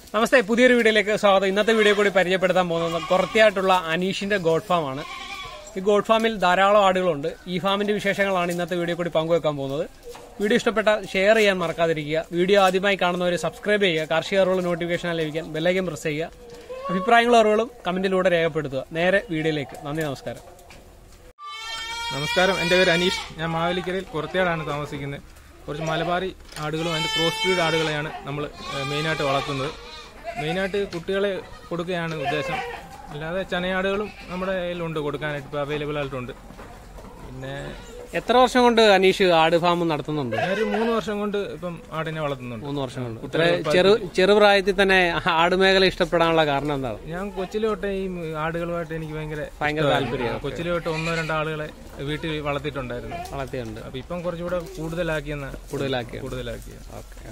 നമസ്തേ പുതിയൊരു വീഡിയോയിലേക്ക് സ്വാഗതം ഇന്നത്തെ വീഡിയോ കൂടി പരിചയപ്പെടുത്താൻ പോകുന്നത് കുറത്തിയായിട്ടുള്ള അനീഷിന്റെ ഗോഡ് ഫാം ആണ് ഈ ഗോഡ് ഫാമിൽ ധാരാളം ആടുകളുണ്ട് ഈ ഫാമിന്റെ വിശേഷങ്ങളാണ് ഇന്നത്തെ വീഡിയോ കൂടി പങ്കുവെക്കാൻ പോകുന്നത് വീഡിയോ ഇഷ്ടപ്പെട്ട ഷെയർ ചെയ്യാൻ മറക്കാതിരിക്കുക വീഡിയോ ആദ്യമായി കാണുന്നവർ സബ്സ്ക്രൈബ് ചെയ്യുക കാർഷിക അറിവുകൾ നോട്ടിഫിക്കേഷൻ ലഭിക്കാൻ ബെല്ലൈക്കൻ പ്രസ് ചെയ്യുക അഭിപ്രായങ്ങളും അറിവുകളും കമന്റിലൂടെ രേഖപ്പെടുത്തുക നേരെ വീഡിയോയിലേക്ക് നന്ദി നമസ്കാരം നമസ്കാരം എൻ്റെ പേര് അനീഷ് ഞാൻ മാവേലിക്കരയിൽ കുറത്തേടാണ് താമസിക്കുന്നത് കുറച്ച് മലബാറി ആടുകളും അതിൻ്റെ ക്രോസ് ബ്രീഡ് ആടുകളെയാണ് നമ്മൾ മെയിനായിട്ട് വളർത്തുന്നത് മെയിനായിട്ട് കുട്ടികളെ കൊടുക്കുകയാണ് ഉദ്ദേശം അല്ലാതെ ചനയാടുകളും നമ്മുടെ കയ്യിലുണ്ട് കൊടുക്കാനായിട്ട് ഇപ്പോൾ അവൈലബിൾ ആയിട്ടുണ്ട് പിന്നെ എത്ര വർഷം കൊണ്ട് അനീഷ് ആട് ഫാം നടത്തുന്നുണ്ട് ഞാനൊരു മൂന്ന് വർഷം കൊണ്ട് ഇപ്പം ആടിനെ വളർത്തുന്നുണ്ട് മൂന്ന് വർഷം കൊണ്ട് ഇത്ര ചെറു ചെറുപ്രായത്തിൽ തന്നെ ആട് മേഖല ഇഷ്ടപ്പെടാനുള്ള കാരണം എന്താണ് ഞാൻ കൊച്ചിലെ തൊട്ടേ ഈ ആടുകളുമായിട്ട് എനിക്ക് ഭയങ്കര ഭയങ്കര താല്പര്യം കൊച്ചിലെ തൊട്ട് ഒന്നോ രണ്ടോ ആളുകളെ വീട്ടിൽ വളർത്തിയിട്ടുണ്ടായിരുന്നു വളർത്തിയുണ്ട് അപ്പൊ ഇപ്പം കുറച്ചുകൂടെ കൂടുതലാക്കിയെന്ന കൂടുതലാക്കിയ കൂടുതലാക്കിയ ഓക്കെ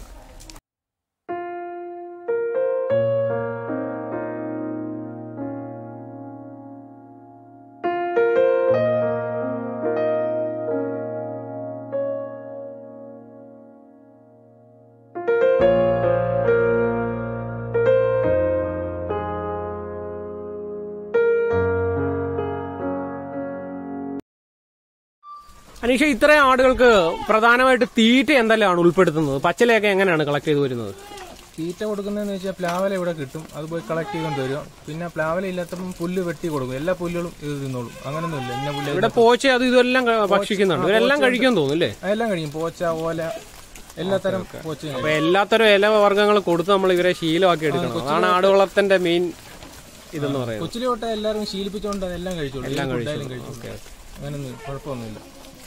അനീഷ ഇത്രയും ആടുകൾക്ക് പ്രധാനമായിട്ട് തീറ്റ എന്തെല്ലാമാണ് ഉൾപ്പെടുത്തുന്നത് പച്ചിലയൊക്കെ എങ്ങനെയാണ് കളക്ട് ചെയ്ത് വരുന്നത് തീറ്റ കൊടുക്കുന്നതെന്ന് വെച്ചാൽ പ്ലാവല ഇവിടെ കിട്ടും അത് പോയി കളക്ട് ചെയ്തുകൊണ്ട് വരും പിന്നെ പ്ലാവല ഇല്ലാത്തപ്പം പുല്ല് വെട്ടി കൊടുക്കും എല്ലാ പുല്ലുകളും ഇത് തിന്നോളും അങ്ങനൊന്നുമില്ല ഇന്ന പുല്ല് ഇവിടെ പോച്ച അത് ഇതെല്ലാം ക- ഭക്ഷിക്കുന്നുണ്ട് ഇവരെല്ലാം കഴിക്കുമെന്ന് തോന്നുന്നു അല്ലേ അതെല്ലാം കഴിയും പോച്ച ഓല എല്ലാത്തരം പോച്ചയും അപ്പൊ എല്ലാത്തരം ഇല വർഗ്ഗങ്ങൾ കൊടുത്ത് നമ്മൾ ഇവരെ ശീലമാക്കി എടുക്കണം അതാണ് ആട് വളർത്തന്റെ മെയിൻ ഇതെന്ന് പറയുന്നത് കൊച്ചിലെ തൊട്ട് എല്ലാവരും ശീലിപ്പിച്ചുകൊണ്ട് അതെല്ലാം കഴിച്ചോളൂ എല്ലാം ഫുഡായാലും കഴിച്ചോളൂ അങ്ങനൊന്നും കുഴപ്പമൊന്നുമില്ല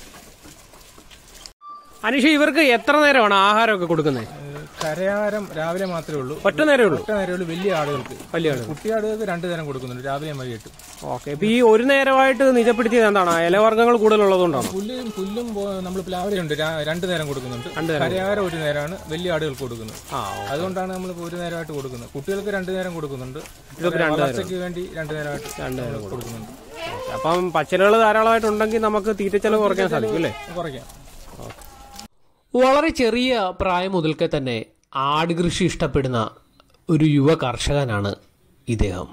അനീഷ ഇവർക്ക് എത്ര നേരമാണ് ആഹാരമൊക്കെ കൊടുക്കുന്നത് ഏഹ് കരയാരം രാവിലെ മാത്രമേ ഉള്ളൂ ഒറ്റ നേരമേ ഉള്ളൂ ഒറ്റ നേരമേ ഉള്ളൂ വലിയ ആടുകൾക്ക് വലിയ ആട് കുട്ടിയാടുകൾക്ക് രണ്ടു നേരം കൊടുക്കുന്നുണ്ട് രാവിലെ വൈകിട്ട് ഓക്കെ ഇപ്പൊ ഈ ഒരു നേരമായിട്ട് നിജപ്പെടുത്തിയത് എന്താണ് ഇലവർഗ്ഗങ്ങൾ കൂടുതലുള്ളതുകൊണ്ടാണ് പുല്ലും പുല്ലും നമ്മൾ പ്ലാവലയുണ്ട് രാ- രണ്ടു നേരം കൊടുക്കുന്നുണ്ട് രണ്ട് കരയാരം ഒരു നേരമാണ് വലിയ ആടുകൾക്ക് കൊടുക്കുന്നത് ആ അതുകൊണ്ടാണ് നമ്മൾ ഒരു നേരമായിട്ട് കൊടുക്കുന്നത് കുട്ടികൾക്ക് രണ്ടു നേരം കൊടുക്കുന്നുണ്ട് ഇതൊക്കെ രണ്ട് വളർച്ചയ്ക്ക് വേണ്ടി രണ്ടു നേരമായിട്ട് രണ്ട് നേരം കൊടുക്കുന്നുണ്ട് ഓക്കേ. അപ്പം പച്ചിലകൾ ധാരാളമായിട്ടുണ്ടെങ്കിൽ നമുക്ക് തീറ്റ ചെലവ് കുറയ്ക്കാൻ സാധിക്കും അല്ലേ കുറയ്ക്കാം വളരെ ചെറിയ പ്രായം മുതൽക്കേ തന്നെ ആട് കൃഷി ഇഷ്ടപ്പെടുന്ന ഒരു യുവ കർഷകനാണ് ഇദ്ദേഹം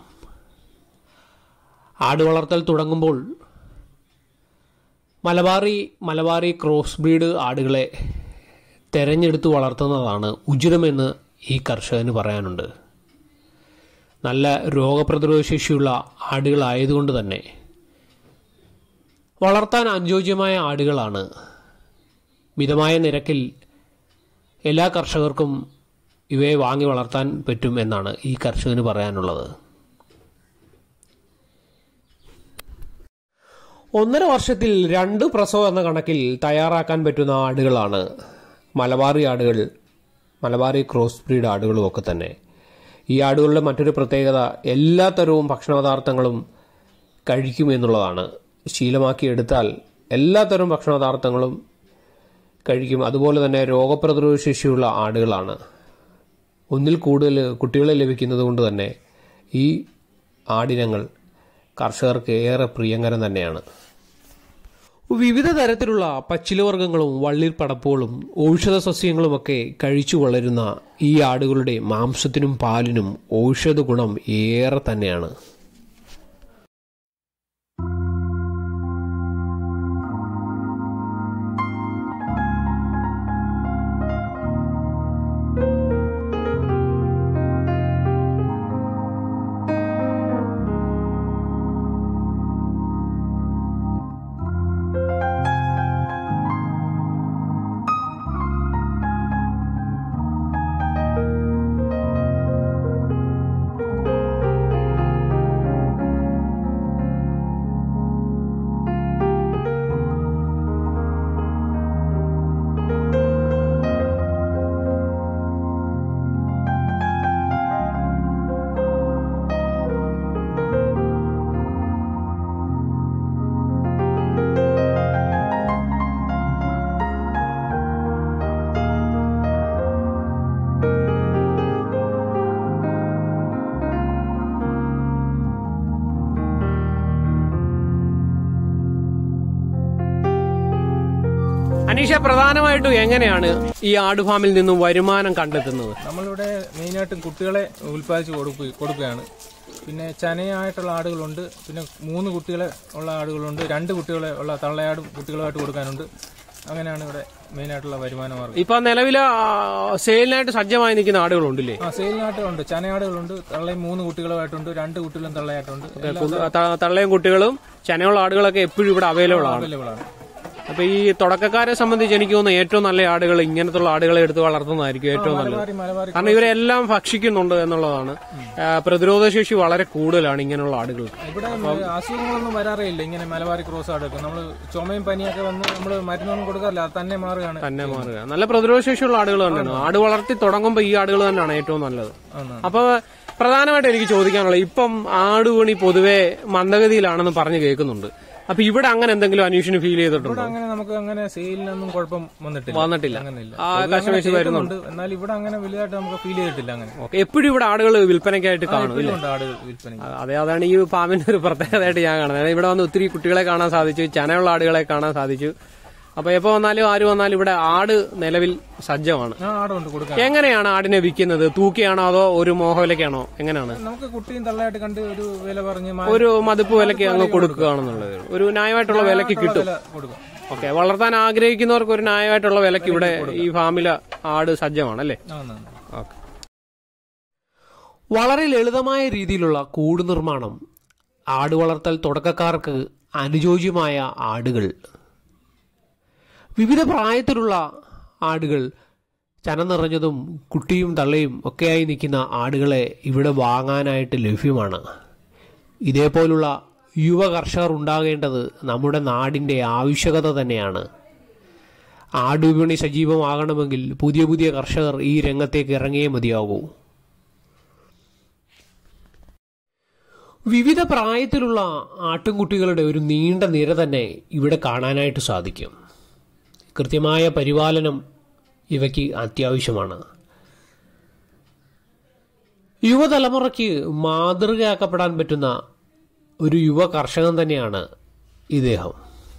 ആട് വളർത്തൽ തുടങ്ങുമ്പോൾ മലബാറി മലബാറി ക്രോസ് ബ്രീഡ് ആടുകളെ തെരഞ്ഞെടുത്ത് വളർത്തുന്നതാണ് ഉചിതമെന്ന് ഈ കർഷകന് പറയാനുണ്ട് നല്ല രോഗപ്രതിരോധ ശേഷിയുള്ള ആടുകളായതുകൊണ്ട് തന്നെ വളർത്താൻ അനുയോജ്യമായ ആടുകളാണ് മിതമായ നിരക്കിൽ എല്ലാ കർഷകർക്കും ഇവയെ വാങ്ങി വളർത്താൻ പറ്റും എന്നാണ് ഈ കർഷകന് പറയാനുള്ളത് ഒന്നര വർഷത്തിൽ രണ്ട് പ്രസവം എന്ന കണക്കിൽ തയ്യാറാക്കാൻ പറ്റുന്ന ആടുകളാണ് മലബാറി ആടുകൾ മലബാറി ക്രോസ് ബ്രീഡ് ആടുകളും ഒക്കെ തന്നെ ഈ ആടുകളുടെ മറ്റൊരു പ്രത്യേകത എല്ലാ തരവും ഭക്ഷണപദാർത്ഥങ്ങളും കഴിക്കുമെന്നുള്ളതാണ് ശീലമാക്കിയെടുത്താൽ എല്ലാ തരം ഭക്ഷണപദാർത്ഥങ്ങളും കഴിക്കും അതുപോലെ തന്നെ രോഗപ്രതിരോധ ശേഷിയുള്ള ആടുകളാണ് ഒന്നിൽ കൂടുതൽ കുട്ടികളെ ലഭിക്കുന്നത് കൊണ്ട് തന്നെ ഈ ആടിനങ്ങൾ കർഷകർക്ക് ഏറെ പ്രിയങ്കരം തന്നെയാണ് വിവിധ തരത്തിലുള്ള പച്ചിലവർഗ്ഗങ്ങളും വള്ളിപ്പടപ്പുകളും ഔഷധ സസ്യങ്ങളുമൊക്കെ കഴിച്ചു വളരുന്ന ഈ ആടുകളുടെ മാംസത്തിനും പാലിനും ഔഷധ ഗുണം ഏറെ തന്നെയാണ് അനീഷ പ്രധാനമായിട്ടും എങ്ങനെയാണ് ഈ ആട് ഫാമിൽ നിന്നും വരുമാനം കണ്ടെത്തുന്നത് നമ്മളിവിടെ മെയിനായിട്ടും കുട്ടികളെ ഉൽപ്പാദിച്ച് കൊടുക്കുക കൊടുക്കുകയാണ് പിന്നെ ചനയായിട്ടുള്ള ആടുകളുണ്ട് പിന്നെ മൂന്ന് കുട്ടികളെ ഉള്ള ആടുകളുണ്ട് രണ്ട് കുട്ടികളെ ഉള്ള തള്ളയാടും കുട്ടികളുമായിട്ട് കൊടുക്കാനുണ്ട് അങ്ങനെയാണ് ഇവിടെ മെയിനായിട്ടുള്ള വരുമാന മാർഗം ഇപ്പൊ നിലവിലെ സെയിലിനായിട്ട് സജ്ജമായി നിൽക്കുന്ന ആടുകളുണ്ടല്ലേ ആ സെയിലിനായിട്ടുണ്ട് ചനയാടുകളുണ്ട് തള്ളയും മൂന്ന് കുട്ടികളുമായിട്ടുണ്ട് രണ്ട് കുട്ടികളും തള്ളയായിട്ടുണ്ട് ത- തള്ളയും കുട്ടികളും ചനയുള്ള ആടുകളൊക്കെ എപ്പോഴും ഇവിടെ അവൈലബിൾ ആണ് അവൈലബിൾ ആണ് അപ്പൊ ഈ തുടക്കക്കാരെ സംബന്ധിച്ച് എനിക്ക് തോന്നുന്നു ഏറ്റവും നല്ല ആടുകൾ ഇങ്ങനത്തുള്ള ആടുകളെ എടുത്ത് വളർത്തുന്നതായിരിക്കും ഏറ്റവും നല്ലത് മലബാറി മലബാറി കാരണം ഇവരെല്ലാം ഭക്ഷിക്കുന്നുണ്ട് എന്നുള്ളതാണ് ആ, പ്രതിരോധശേഷി വളരെ കൂടുതലാണ് ഇങ്ങനെയുള്ള ആടുകൾ ഇവിടെ അസുഖങ്ങളൊന്നും വരാറേ ഇല്ല ഇങ്ങനെ മലബാറി ക്രോസ് ആടൊക്കെ നമ്മൾ ചുമയും പനിയൊക്കെ വന്ന് നമ്മൾ മരുന്നൊന്നും കൊടുക്കാറില്ല അത് തന്നെ മാറുകയാണ് തന്നെ മാറുക നല്ല പ്രതിരോധശേഷിയുള്ള ആടുകൾ തന്നെയാണ് ആട് വളർത്തി തുടങ്ങുമ്പോൾ ഈ ആടുകൾ തന്നെയാണ് ഏറ്റവും നല്ലത് ആണ്. അപ്പൊ പ്രധാനമായിട്ട് എനിക്ക് ചോദിക്കാനുള്ളത് ഇപ്പം ആടുപണി പൊതുവെ മന്ദഗതിയിലാണെന്ന് പറഞ്ഞു കേൾക്കുന്നുണ്ട് അപ്പൊ ഇവിടെ അങ്ങനെ എന്തെങ്കിലും അന്വേഷണം ഫീൽ ചെയ്തിട്ടുണ്ടോ ഇവിടെ അങ്ങനെ നമുക്ക് അങ്ങനെ സെയിലിനൊന്നും കുഴപ്പം വന്നിട്ടില്ല വന്നിട്ടില്ല അങ്ങനെയില്ല ആ പൊതുവെ കസ്റ്റമേഴ്സ് അങ്ങനെ വരുന്നുണ്ട് കേൾക്കുന്നുണ്ട്. എന്നാൽ ഇവിടെ അങ്ങനെ വലുതായിട്ട് നമുക്ക് ഫീൽ ചെയ്തിട്ടില്ല അങ്ങനെ ഓക്കെ എപ്പോഴും ഇവിടെ ആടുകൾ വിൽപ്പനയ്ക്കായിട്ട് കാണും ഇപ്പോഴും ഉണ്ട് ആട് വിൽപ്പന ആ, അതെ അതാണ് ഈ ഫാമിന്റെ ഒരു പ്രത്യേകതയായിട്ട് ഞാൻ കാണുന്നത് അതായത് ഇവിടെ വന്ന് ഒത്തിരി കുട്ടികളെ കാണാൻ സാധിച്ചു ചനയുള്ള ആടുകളെ കാണാൻ സാധിച്ചു അപ്പൊ എപ്പോ വന്നാലും ആര് വന്നാലും ഇവിടെ ആട് നിലവിൽ സജ്ജമാണ് ആ ആടുണ്ട് കൊടുക്കാൻ എങ്ങനെയാണ് ആടിനെ വിൽക്കുന്നത് തൂക്കിയാണോ അതോ ഒരു മോഹവിലക്കാണോ എങ്ങനെയാണ് നമുക്ക് കുട്ടിയും തള്ളയായിട്ട് കണ്ട് ഒരു വില പറഞ്ഞ് മാ- ഒരു മതിപ്പ് വിലക്ക് അങ്ങ് കൊടുക്കുകയാണെന്നുള്ളത് ഒരു ന്യായമായിട്ടുള്ള വിലക്ക് കിട്ടും വില കൊടുക്കും ഓക്കെ വളർത്താൻ ആഗ്രഹിക്കുന്നവർക്ക് ഒരു ന്യായമായിട്ടുള്ള വിലക്ക് ഇവിടെ ഈ ഫാമിലെ ആട് സജ്ജമാണ് അല്ലേ ആന്ന്. ഓക്കെ വളരെ ലളിതമായ രീതിയിലുള്ള കൂട് നിർമ്മാണം ആട് വളർത്തൽ തുടക്കക്കാർക്ക് അനുയോജ്യമായ ആടുകൾ വിവിധ പ്രായത്തിലുള്ള ആടുകൾ ചന നിറഞ്ഞതും കുട്ടിയും തള്ളയും ഒക്കെയായി നിൽക്കുന്ന ആടുകളെ ഇവിടെ വാങ്ങാനായിട്ട് ലഭ്യമാണ് ഇതേപോലുള്ള യുവ കർഷകർ ഉണ്ടാകേണ്ടത് നമ്മുടെ നാടിൻ്റെ ആവശ്യകത തന്നെയാണ് ആടുവിപണി സജീവമാകണമെങ്കിൽ പുതിയ പുതിയ കർഷകർ ഈ രംഗത്തേക്ക് ഇറങ്ങിയേ മതിയാകൂ വിവിധ പ്രായത്തിലുള്ള ആട്ടിൻകുട്ടികളുടെ ഒരു നീണ്ട നിര തന്നെ ഇവിടെ കാണാനായിട്ട് സാധിക്കും കൃത്യമായ പരിപാലനം ഇവയ്ക്ക് അത്യാവശ്യമാണ് യുവതലമുറയ്ക്ക് മാതൃകയാക്കപ്പെടാൻ പറ്റുന്ന ഒരു യുവ കർഷകൻ തന്നെയാണ് ഇദ്ദേഹം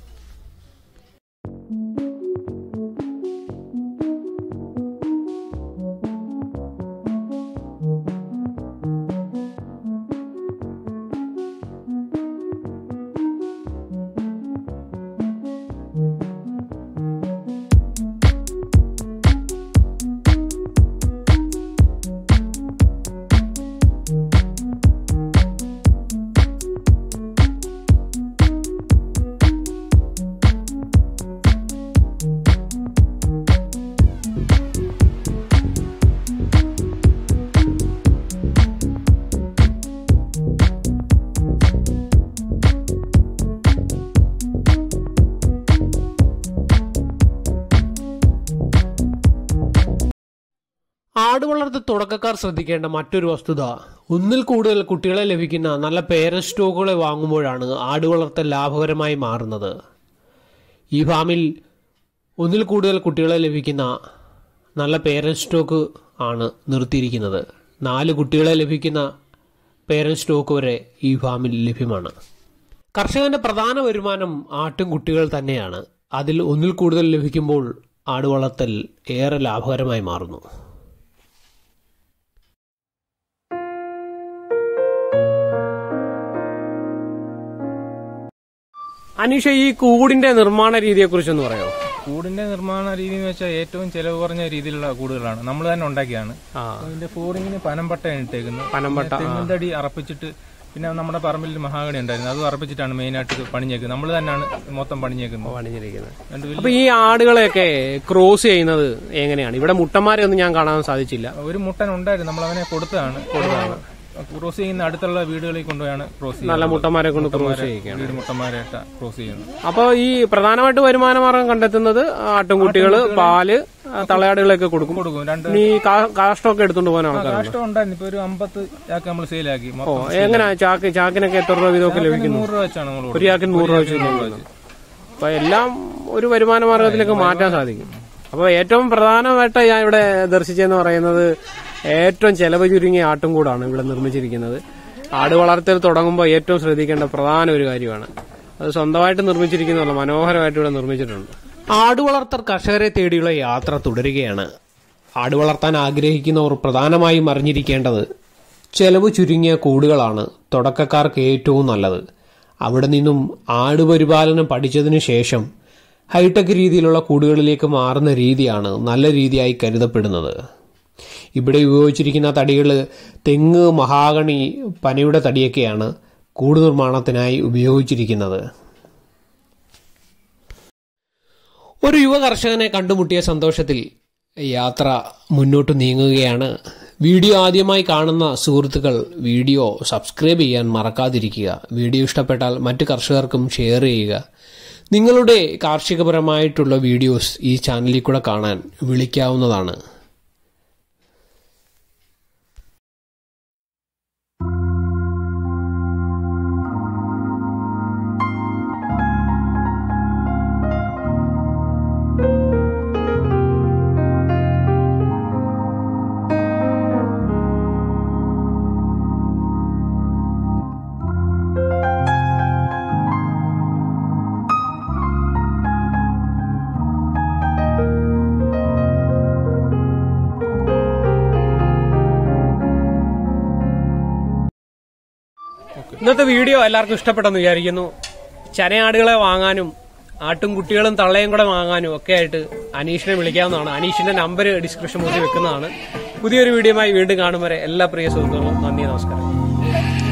ആടുവളർത്ത് തുടക്കക്കാർ ശ്രദ്ധിക്കേണ്ട മറ്റൊരു വസ്തുത ഒന്നിൽ കൂടുതൽ കുട്ടികളെ ലഭിക്കുന്ന നല്ല പേരന്റ് സ്റ്റോക്കുകളെ വാങ്ങുമ്പോഴാണ് ആടുവളർത്തൽ ലാഭകരമായി മാറുന്നത് ഈ ഫാമിൽ ഒന്നിൽ കൂടുതൽ കുട്ടികളെ ലഭിക്കുന്ന നല്ല പേരന്റ് സ്റ്റോക്ക് ആണ് നിർത്തിയിരിക്കുന്നത് നാല് കുട്ടികളെ ലഭിക്കുന്ന പേരന്റ് സ്റ്റോക്ക് വരെ ഈ ഫാമിൽ ലഭ്യമാണ് കർഷകന്റെ പ്രധാന വരുമാനം ആട്ടും കുട്ടികൾ തന്നെയാണ് അതിൽ ഒന്നിൽ കൂടുതൽ ലഭിക്കുമ്പോൾ ആടുവളർത്തൽ ഏറെ ലാഭകരമായി മാറുന്നു അനീഷ ഈ കൂടിന്റെ നിർമ്മാണ രീതിയെ കുറിച്ചൊന്ന് പറയാമോ കൂടിന്റെ നിർമ്മാണ രീതി എന്ന് വെച്ചാൽ ഏറ്റവും ചെലവ് കുറഞ്ഞ രീതിയിലുള്ള കൂടുകളാണ് നമ്മൾ തന്നെ ഉണ്ടാക്കിയാണ് ആ അതിന്റെ ഫ്ലോറിങ്ങിന് പനമ്പട്ടയാണ് ഇട്ടേക്കുന്നത് പനമ്പട്ട, പിന്നെ തെങ്ങിന്റെ അടി അറപ്പിച്ചിട്ട് പിന്നെ നമ്മുടെ പറമ്പിൽ ഒരു മഹാഗണി ഉണ്ടായിരുന്നു അത് അറപ്പിച്ചിട്ടാണ് മെയിൻ ആയിട്ട് ഇത് പണിഞ്ഞേക്കുന്നത് നമ്മൾ തന്നെയാണ് മൊത്തം പണിഞ്ഞേക്കുന്നത് പണിഞ്ഞിരിക്കുന്നത് രണ്ട് വലിയ അപ്പൊ ഈ ആടുകളെയൊക്കെ ക്രോസ് ചെയ്യുന്നത് എങ്ങനെയാണ് ഇവിടെ മുട്ടന്മാരെ ഒന്നും ഞാൻ കാണാൻ സാധിച്ചില്ല ഒരു മുട്ടൻ ഉണ്ടായിരുന്നു നമ്മൾ അവനെ കൊടുത്തതാണ് കൊടുത്താണ് ക്രോസ് ചെയ്യുന്ന അടുത്തുള്ള വീടുകളിൽ കൊണ്ടുപോയാണ് ക്രോസ് നല്ല ചെയ്യുന്നത് മുട്ടന്മാരെ കൊണ്ട് ക്രോസ് ചെയ്യിക്കുകയാണ് വീട് മുട്ടന്മാരായിട്ട് ക്രോസ് ചെയ്യുന്നത് അപ്പൊ ഈ പ്രധാനമായിട്ട് വരുമാന മാർഗം കണ്ടെത്തുന്നത് ആട്ടുംകുട്ടികള് പാല് ആ, തളയാടുകളൊക്കെ കൊടുക്കും കൊടുക്കും രണ്ട് ഇനി കാ- കാഷ്ടമൊക്കെ എടുത്തുകൊണ്ട് പോകാൻ ആൾക്കാർ കാഷ്ടം ഉണ്ടായിരുന്നു ഇപ്പൊ ഒരു അമ്പത്ത് ചാക്ക് നമ്മൾ സെയിലാക്കി ഓ എങ്ങനെയാ ചാക്ക് ചാക്കിനൊക്കെ എത്ര രൂപ വീതമൊക്കെ ലഭിക്കുന്നു നൂറ് രൂപ വെച്ചാണ് നമ്മൾ ഒരു ചാക്കിന് നൂറ് രൂപ വെച്ച് ലഭിക്കുന്നു. അപ്പൊ എല്ലാം ഒരു വരുമാന മാർഗത്തിലേക്ക് മാറ്റാൻ സാധിക്കും അപ്പൊ ഏറ്റവും പ്രധാനമായിട്ട് ഞാൻ ഇവിടെ ദർശിച്ചെന്ന് പറയുന്നത് ഏറ്റവും ചെലവ് ചുരുങ്ങിയ ആട്ടും കൂടാണ് ഇവിടെ നിർമ്മിച്ചിരിക്കുന്നത് ആട് വളർത്തൽ തുടങ്ങുമ്പോൾ ഏറ്റവും ശ്രദ്ധിക്കേണ്ട പ്രധാന ഒരു കാര്യമാണ് അത് സ്വന്തമായിട്ട് നിർമ്മിച്ചിരിക്കുന്നതല്ല മനോഹരമായിട്ട് ഇവിടെ നിർമ്മിച്ചിട്ടുണ്ട് ആടുവളർത്തർ കർഷകരെ തേടിയുള്ള യാത്ര തുടരുകയാണ് ആടുവളർത്താൻ ആഗ്രഹിക്കുന്നവർ പ്രധാനമായും അറിഞ്ഞിരിക്കേണ്ടത് ചെലവ് ചുരുങ്ങിയ കൂടുകളാണ് തുടക്കക്കാർക്ക് ഏറ്റവും നല്ലത് അവിടെ നിന്നും ആടുപരിപാലനം പഠിച്ചതിനു ശേഷം ഹൈടെക് രീതിയിലുള്ള കൂടുകളിലേക്ക് മാറുന്ന രീതിയാണ് നല്ല രീതിയായി കരുതപ്പെടുന്നത് ഇവിടെ ഉപയോഗിച്ചിരിക്കുന്ന തടികൾ തെങ്ങ് മഹാഗണി പനയുടെ തടിയൊക്കെയാണ് കൂട് നിർമ്മാണത്തിനായി ഉപയോഗിച്ചിരിക്കുന്നത് ഒരു യുവ കർഷകനെ കണ്ടുമുട്ടിയ സന്തോഷത്തിൽ യാത്ര മുന്നോട്ട് നീങ്ങുകയാണ് വീഡിയോ ആദ്യമായി കാണുന്ന സുഹൃത്തുക്കൾ വീഡിയോ സബ്സ്ക്രൈബ് ചെയ്യാൻ മറക്കാതിരിക്കുക വീഡിയോ ഇഷ്ടപ്പെട്ടാൽ മറ്റു കർഷകർക്കും ഷെയർ ചെയ്യുക നിങ്ങളുടെ കാർഷികപരമായിട്ടുള്ള വീഡിയോസ് ഈ ചാനലിൽ കൂടെ കാണാൻ വിളിക്കാവുന്നതാണ് ഇന്നത്തെ വീഡിയോ എല്ലാവർക്കും ഇഷ്ടപ്പെട്ടെന്ന് വിചാരിക്കുന്നു ചനയാടുകളെ വാങ്ങാനും ആട്ടും കുട്ടികളും തള്ളയും കൂടെ വാങ്ങാനും ഒക്കെ ആയിട്ട് അനീഷിനെ വിളിക്കാവുന്നതാണ് അനീഷിന്റെ നമ്പർ ഡിസ്ക്രിപ്ഷൻ ബോക്സിൽ വെക്കുന്നതാണ് പുതിയൊരു വീഡിയോയുമായി വീണ്ടും കാണും വരെ എല്ലാ പ്രിയ സുഹൃത്തുക്കളും നന്ദി നമസ്കാരം